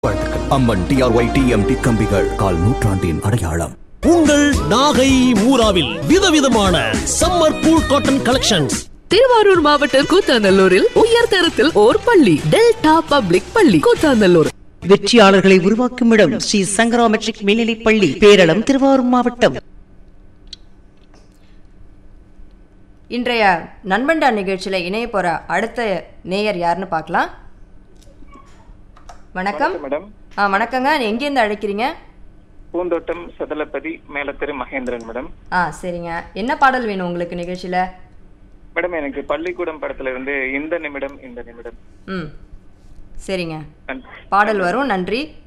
வாழ்த்துக்கள் அம்மன் TRY TMT கம்பிகள் கால் நூற்றாண்டின் அடையாளம் உங்கள் நாகை மூராவில் விதவிதமான summer cool cotton collections Thiruvarur மாவட்டம் கூத்தாநல்லூரில் உயர் தரத்தில் ஓர் பள்ளி டெல்டா பப்ளிக் பள்ளி கூத்தாநல்லூர் வெற்றியாளர்களை உருவாக்கும் இடம் ஸ்ரீ சங்கரா மெட்ரிக் மேல்நிலைப் பள்ளி பேரளம் திருவாரூர் மாவட்டம் இன்றைய நண்பண்டா நிகழ்ச்சியில் இணைய போகிற அடுத்த நேயர் யாருன்னு பார்க்கலாம் வணக்கம் மேடம் ஆ வணக்கங்க எங்கேருந்து அழைக்கிறீங்க பூந்தோட்டம் சதலப்பதி மேலத்தெரு மகேந்திரன் மேடம் ஆ சரிங்க என்ன பாடல் வேணும் உங்களுக்கு நிகழ்ச்சியில் மேடம் எனக்கு பள்ளிக்கூடம் படத்துல இருந்து இந்த நிமிடம் இந்த நிமிடம் ம் சரிங்க நன்றி. பாடல் வரும் நன்றி